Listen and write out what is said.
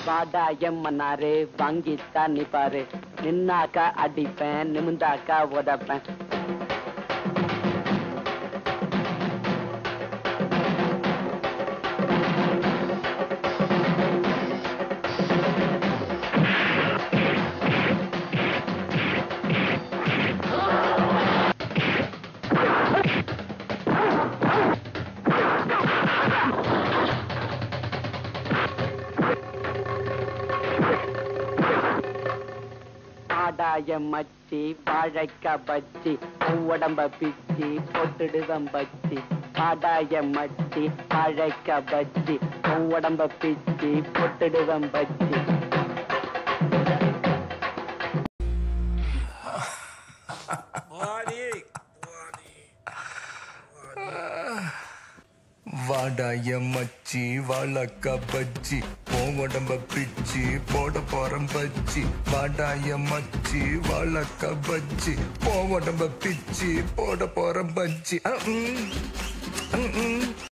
வாடா எம்மனாரு வாங்கித்தான் நிப்பாரு நின்னாக்கா அடிப்பேன் நிமிந்தாக்கா உதப்பேன் ஆடாய மச்சி வாழைக்கா பச்சி உடம்ப பிச்சி போட்டுடுவன் பச்சி ஆடாய மச்சி வாழைக்கா பச்சி உடம்ப பிச்சி போட்டுடுவன் பச்சி வாடாய மச்சி வாழக்கா பச்சி உன் உடம்ப பிச்சி போட போறேன் பச்சி வாடாய மச்சி வாழக்கா பச்சி உன் உடம்ப பிச்சி போட போறேன் பச்சி அஹ், ம். அஹ், ம்.